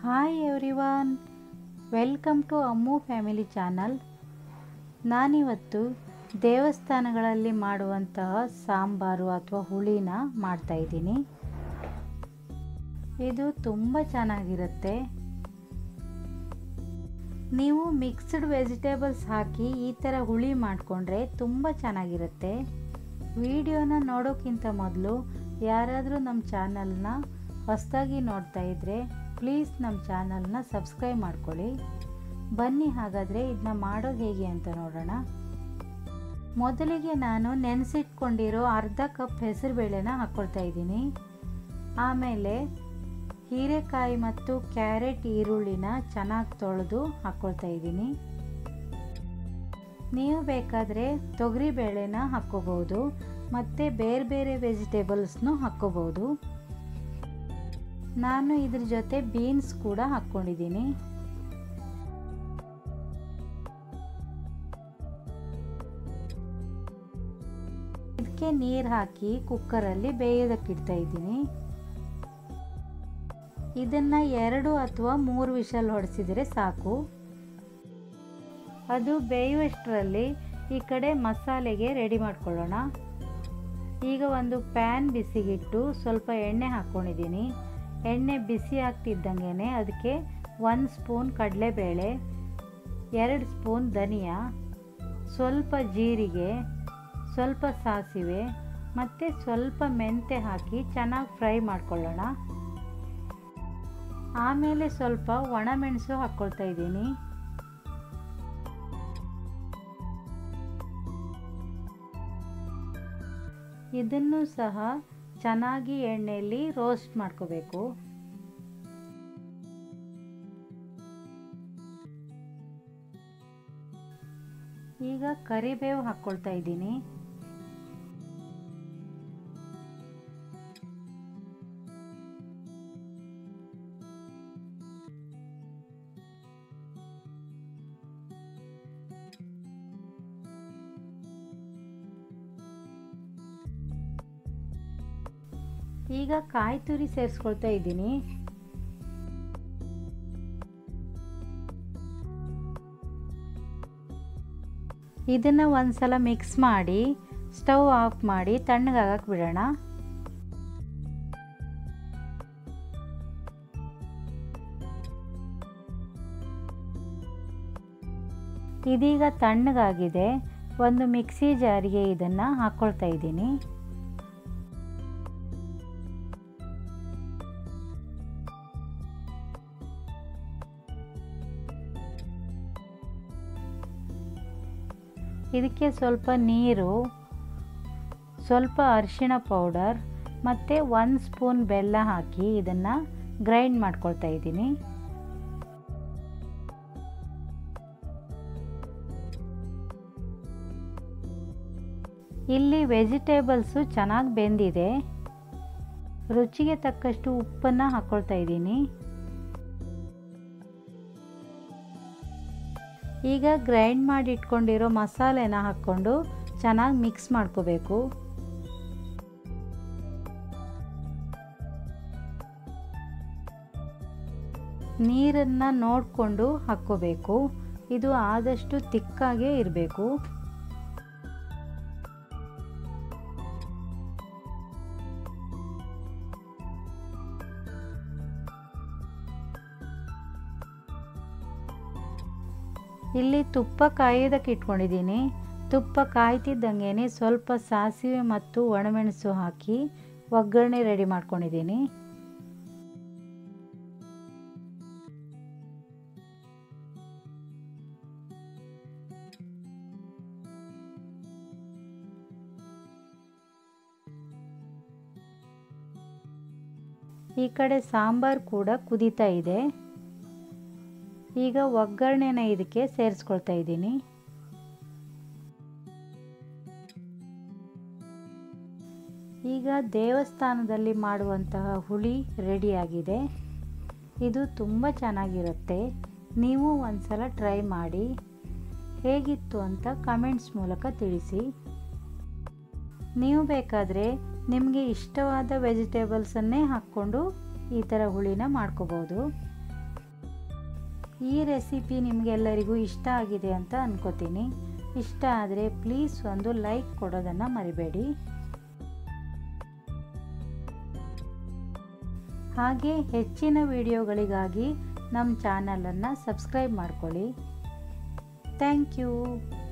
hi everyone welcome to Ammu family channel ನಾನಿವತ್ತು ದೇವಸ್ಥಾನಗಳಲ್ಲಿ ಮಾಡುವಂತಹ ಸಾಂಬಾರು ಅಥವಾ ಹುಳಿನ ಮಾಡ್ತಾಯಿದ್ದೀನಿ ಇದು ತುಂಬ ಚೆನ್ನಾಗಿರುತ್ತೆ ನೀವು ಮಿಕ್ಸ್ಡ್ ವೆಜಿಟೇಬಲ್ಸ್ ಹಾಕಿ ಈ ಥರ ಹುಳಿ ಮಾಡಿಕೊಂಡ್ರೆ ತುಂಬ ಚೆನ್ನಾಗಿರುತ್ತೆ ವಿಡಿಯೋನ ನೋಡೋಕ್ಕಿಂತ ಮೊದಲು ಯಾರಾದರೂ ನಮ್ಮ ಚಾನಲ್ನ ಹೊಸದಾಗಿ ನೋಡ್ತಾ ಇದ್ದರೆ ಪ್ಲೀಸ್ ನಮ್ಮ ಚಾನಲ್ನ ಸಬ್ಸ್ಕ್ರೈಬ್ ಮಾಡ್ಕೊಳ್ಳಿ ಬನ್ನಿ ಹಾಗಾದರೆ ಇದನ್ನ ಮಾಡೋದು ಹೇಗೆ ಅಂತ ನೋಡೋಣ ಮೊದಲಿಗೆ ನಾನು ನೆನೆಸಿಟ್ಕೊಂಡಿರೋ ಅರ್ಧ ಕಪ್ ಹೆಸರುಬೇಳೆನ ಹಾಕ್ಕೊಳ್ತಾ ಇದ್ದೀನಿ ಆಮೇಲೆ ಹೀರೆಕಾಯಿ ಮತ್ತು ಕ್ಯಾರೆಟ್ ಈರುಳ್ಳಿನ ಚೆನ್ನಾಗಿ ತೊಳೆದು ಹಾಕ್ಕೊಳ್ತಾ ಇದ್ದೀನಿ ನೀವು ಬೇಕಾದರೆ ತೊಗರಿ ಬೇಳೆನ ಹಾಕ್ಕೋಬೋದು ಮತ್ತು ಬೇರೆ ಬೇರೆ ವೆಜಿಟೇಬಲ್ಸ್ನು ಹಾಕ್ಕೋಬೋದು ನಾನು ಇದ್ರ ಜೊತೆ ಬೀನ್ಸ್ ಕೂಡ ಹಾಕ್ಕೊಂಡಿದ್ದೀನಿ ಇದಕ್ಕೆ ನೀರು ಹಾಕಿ ಕುಕ್ಕರಲ್ಲಿ ಬೇಯೋದಕ್ಕಿಡ್ತಾ ಇದ್ದೀನಿ ಇದನ್ನು ಎರಡು ಅಥವಾ ಮೂರು ವಿಷಲ್ ಹೊಡೆಸಿದರೆ ಸಾಕು ಅದು ಬೇಯುವಷ್ಟರಲ್ಲಿ ಈ ಕಡೆ ಮಸಾಲೆಗೆ ರೆಡಿ ಮಾಡ್ಕೊಳ್ಳೋಣ ಈಗ ಒಂದು ಪ್ಯಾನ್ ಬಿಸಿಗಿಟ್ಟು ಸ್ವಲ್ಪ ಎಣ್ಣೆ ಹಾಕ್ಕೊಂಡಿದ್ದೀನಿ ಎಣ್ಣೆ ಬಿಸಿ ಆಗ್ತಿದ್ದಂಗೆ ಅದಕ್ಕೆ ಒಂದು ಸ್ಪೂನ್ ಕಡಲೆಬೇಳೆ ಎರಡು ಸ್ಪೂನ್ ಧನಿಯಾ ಸ್ವಲ್ಪ ಜೀರಿಗೆ ಸ್ವಲ್ಪ ಸಾಸಿವೆ ಮತ್ತು ಸ್ವಲ್ಪ ಮೆಂತೆ ಹಾಕಿ ಚೆನ್ನಾಗಿ ಫ್ರೈ ಮಾಡ್ಕೊಳ್ಳೋಣ ಆಮೇಲೆ ಸ್ವಲ್ಪ ಒಣಮೆಣಸು ಹಾಕ್ಕೊಳ್ತಾ ಇದ್ದೀನಿ ಇದನ್ನು ಸಹ ಚೆನ್ನಾಗಿ ಎಣ್ಣೆಯಲ್ಲಿ ರೋಸ್ಟ್ ಮಾಡ್ಕೋಬೇಕು ಈಗ ಕರಿಬೇವು ಹಾಕ್ಕೊಳ್ತಾ ಇದ್ದೀನಿ ಈಗ ಕಾಯಿ ತುರಿ ಸೇರಿಸ್ಕೊಳ್ತಾ ಇದ್ದೀನಿ ಇದನ್ನು ಒಂದ್ಸಲ ಮಿಕ್ಸ್ ಮಾಡಿ ಸ್ಟವ್ ಆಫ್ ಮಾಡಿ ತಣ್ಣಗಾಗಕ್ಕೆ ಬಿಡೋಣ ಇದೀಗ ತಣ್ಣಗಾಗಿದೆ ಒಂದು ಮಿಕ್ಸಿ ಜಾರಿಗೆ ಇದನ್ನು ಹಾಕ್ಕೊಳ್ತಾ ಇದ್ದೀನಿ ಇದಕ್ಕೆ ಸ್ವಲ್ಪ ನೀರು ಸ್ವಲ್ಪ ಅರಿಶಿಣ ಪೌಡರ್ ಮತ್ತು ಒಂದು ಸ್ಪೂನ್ ಬೆಲ್ಲ ಹಾಕಿ ಇದನ್ನು ಗ್ರೈಂಡ್ ಮಾಡ್ಕೊಳ್ತಾ ಇದ್ದೀನಿ ಇಲ್ಲಿ ವೆಜಿಟೇಬಲ್ಸು ಚೆನ್ನಾಗಿ ಬೆಂದಿದೆ ರುಚಿಗೆ ತಕ್ಕಷ್ಟು ಉಪ್ಪನ್ನು ಹಾಕ್ಕೊಳ್ತಾ ಇದ್ದೀನಿ ಈಗ ಗ್ರೈಂಡ್ ಮಾಡಿ ಇಟ್ಕೊಂಡಿರೋ ಮಸಾಲೆನ ಹಾಕ್ಕೊಂಡು ಚೆನ್ನಾಗಿ ಮಿಕ್ಸ್ ಮಾಡ್ಕೋಬೇಕು ನೀರನ್ನು ನೋಡಿಕೊಂಡು ಹಾಕ್ಕೋಬೇಕು ಇದು ಆದಷ್ಟು ತಿಕ್ಕಾಗೇ ಇರಬೇಕು ಇಲ್ಲಿ ತುಪ್ಪ ಕಾಯೋದಕ್ಕೆ ಇಟ್ಕೊಂಡಿದ್ದೀನಿ ತುಪ್ಪ ಕಾಯ್ತಿದ್ದಂಗೆ ಸ್ವಲ್ಪ ಸಾಸಿವೆ ಮತ್ತು ಒಣಮೆಣಸು ಹಾಕಿ ಒಗ್ಗರಣೆ ರೆಡಿ ಮಾಡ್ಕೊಂಡಿದ್ದೀನಿ ಈ ಕಡೆ ಸಾಂಬಾರು ಕೂಡ ಕುದೀತಾ ಇದೆ ಈಗ ಒಗ್ಗರಣೆನ ಇದಕ್ಕೆ ಸೇರಿಸ್ಕೊಳ್ತಾ ಇದ್ದೀನಿ ಈಗ ದೇವಸ್ಥಾನದಲ್ಲಿ ಮಾಡುವಂತಹ ಹುಳಿ ರೆಡಿಯಾಗಿದೆ ಇದು ತುಂಬ ಚೆನ್ನಾಗಿರುತ್ತೆ ನೀವು ಒಂದ್ಸಲ ಟ್ರೈ ಮಾಡಿ ಹೇಗಿತ್ತು ಅಂತ ಕಮೆಂಟ್ಸ್ ಮೂಲಕ ತಿಳಿಸಿ ನೀವು ಬೇಕಾದರೆ ನಿಮಗೆ ಇಷ್ಟವಾದ ವೆಜಿಟೇಬಲ್ಸನ್ನೇ ಹಾಕ್ಕೊಂಡು ಈ ಥರ ಹುಳಿನ ಮಾಡ್ಕೋಬೋದು ಈ ರೆಸಿಪಿ ನಿಮಗೆಲ್ಲರಿಗೂ ಇಷ್ಟ ಆಗಿದೆ ಅಂತ ಅನ್ಕೋತೀನಿ ಇಷ್ಟ ಆದರೆ ಪ್ಲೀಸ್ ಒಂದು ಲೈಕ್ ಕೊಡೋದನ್ನು ಮರಿಬೇಡಿ ಹಾಗೆ ಹೆಚ್ಚಿನ ವಿಡಿಯೋಗಳಿಗಾಗಿ ನಮ್ಮ ಚಾನಲನ್ನು ಸಬ್ಸ್ಕ್ರೈಬ್ ಮಾಡ್ಕೊಳ್ಳಿ ಥ್ಯಾಂಕ್ ಯು